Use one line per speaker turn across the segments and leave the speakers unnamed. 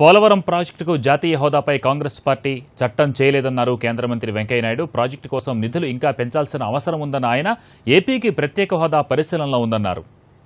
పోలవరం ప్రాజెక్టుకు జాతీయ హోదాపై కాంగ్రెస్ పార్టీ చట్టం చేయలేదన్నారు కేంద్ర మంత్రి వెంకయ్యనాయుడు ప్రాజెక్టు కోసం నిధులు ఇంకా పెంచాల్సిన అవసరం ఉందన్న ఆయన ఏపీకి ప్రత్యేక హోదా పరిశీలనలో ఉందన్నారు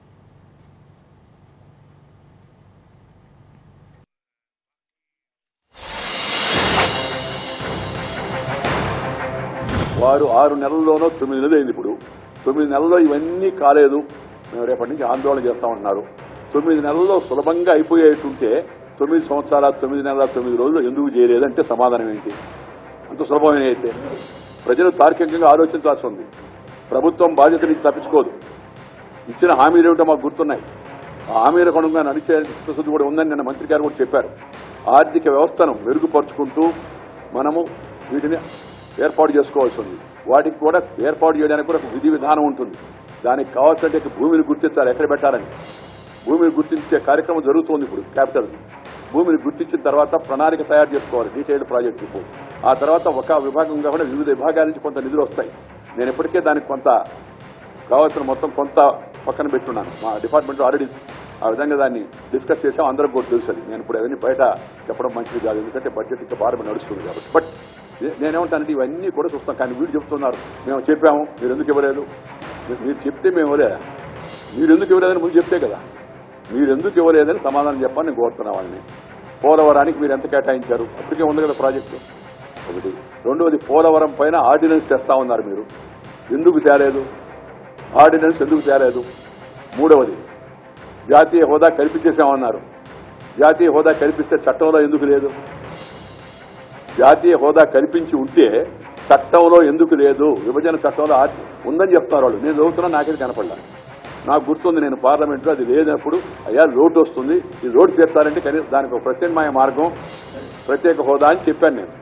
వారు ఆరు నెలల్లోనో తొమ్మిది నెలలు అయింది ఇప్పుడు తొమ్మిది నెలల్లో ఇవన్నీ కాలేదు మేము రేపటి నుంచి ఆందోళన చేస్తామంటున్నారు తొమ్మిది నెలల్లో సులభంగా అయిపోయేటుంటే తొమ్మిది సంవత్సరాల తొమ్మిది నెలల తొమ్మిది రోజులు ఎందుకు చేయలేదంటే సమాధానం ఏంటి అంత సులభమైన అయితే ప్రజలు తార్కికంగా ఆలోచించాల్సి ఉంది ప్రభుత్వం బాధ్యత నుంచి తప్పించుకోదు ఇచ్చిన హామీలు ఏమిటో మాకు గుర్తున్నాయి ఆ హామీలకు అనుగుణంగా నడిచే చిత్తశుద్ధి కూడా ఉందని నిన్న మంత్రి గారు కూడా చెప్పారు ఆర్థిక వ్యవస్థను మెరుగుపరుచుకుంటూ మనము వీటిని ఏర్పాటు చేసుకోవాల్సి ఉంది వాటికి కూడా ఏర్పాటు చేయడానికి కూడా ఒక విధి విధానం ఉంటుంది దానికి కావాల్సినట్టు భూమిని గుర్తించాలి ఎక్కడ పెట్టాలని భూమిని గుర్తించే కార్యక్రమం జరుగుతోంది ఇప్పుడు క్యాపిటల్ భూమిని గుర్తించిన తర్వాత ప్రణాళిక తయారు చేసుకోవాలి డీటెయిల్డ్ ప్రాజెక్ట్ రిపోర్ట్ ఆ తర్వాత ఒక విభాగంగా కూడా వివిధ విభాగాల నుంచి కొంత నిధులు వస్తాయి నేను ఇప్పటికే దానికి కొంత కావాల్సిన మొత్తం కొంత పక్కన పెట్టున్నాను మా డిపార్ట్మెంట్ ఆల్రెడీ ఆ విధంగా దాన్ని డిస్కస్ చేసాం అందరికి కూడా తెలుసు అది నేను ఇప్పుడు అవన్నీ బయట చెప్పడం మంచిది కాదు ఎందుకంటే బడ్జెట్ ఇంకా భారం నడుస్తుంది కాబట్టి బట్ నే- నేనేమంటానంటే ఇవన్నీ కూడా చూస్తాం కానీ వీళ్ళు చెప్తున్నారు మేము చెప్పాము మీరు ఎందుకు ఇవ్వలేదు మీ- మీరు చెప్తే మేము ఇవ్వలేదా మీరు ఎందుకు ఇవ్వలేదని ముందు చెప్తే కదా మీరు ఎందుకు ఇవ్వలేదని సమాధానం చెప్పని నేను కోరుతున్నా వాళ్ళని పోలవరానికి మీరు ఎంత కేటాయించారు అప్పటికే ఉంది కదా ప్రాజెక్టు ఒకటి రెండవది పోలవరం పైన ఆర్డినెన్స్ తెస్తా ఉన్నారు మీరు ఎందుకు తేలేదు ఆర్డినెన్స్ ఎందుకు తేలేదు మూడవది జాతీయ హోదా కల్పించేసామన్నారు జాతీయ హోదా కల్పిస్తే చట్టంలో ఎందుకు లేదు జాతీయ హోదా కల్పించి ఉంటే చట్టంలో ఎందుకు లేదు విభజన చట్టంలో ఆర్- ఉందని చెప్తున్నారు వాళ్ళు నేను చదువుతున్నా నాకైతే కనపడలా నాకు గుర్తుంది నేను పార్లమెంట్లో అది లేనప్పుడు అయ్యా లోటు వస్తుంది ఈ లోటు తీర్చాలంటే కనీసం దానికి ఒక ప్రత్యామ్నాయ మార్గం ప్రత్యేక హోదా అని చెప్పాను నేను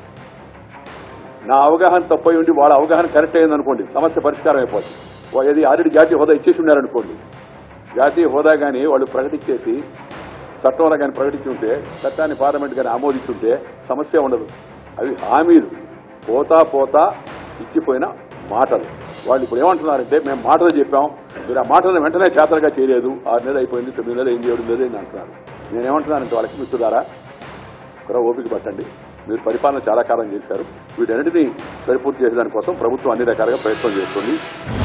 నా అవగాహన తప్పై ఉండి వాళ్ళ అవగాహన కరెక్ట్ అయింది అనుకోండి సమస్య పరిష్కారం అయిపోతుంది వా- ఇది ఆల్రెడీ జాతీయ హోదా ఇచ్చేసి ఉన్నారనుకోండి జాతీయ హోదా కానీ వాళ్ళు ప్రకటించేసి చట్టంలో కానీ ప్రకటించి ఉంటే చట్టాన్ని పార్లమెంట్ కానీ ఆమోదించుంటే సమస్య ఉండదు అవి హామీలు పోతా పోతా ఇచ్చిపోయిన మాటలు వాళ్ళు ఇప్పుడు ఏమంటున్నారంటే మేము మాటలు చెప్పాం మీరు ఆ మాటలను వెంటనే చేతలుగా చేయలేదు ఆరు నెలలు అయిపోయింది తొమ్మిది నెలలు ఎనిమిది ఏడు నెలలు అయింది అంటున్నారు నేనేమంటున్నానంటే వాళ్ళకి మిత్రులారా కూడా ఓపిక పట్టండి మీరు పరిపాలన చాలా కాలం చేశారు వీటన్నిటినీ సరిపూర్తి చేసేదానికోసం ప్రభుత్వం అన్ని రకాలుగా ప్రయత్నం చేస్తుంది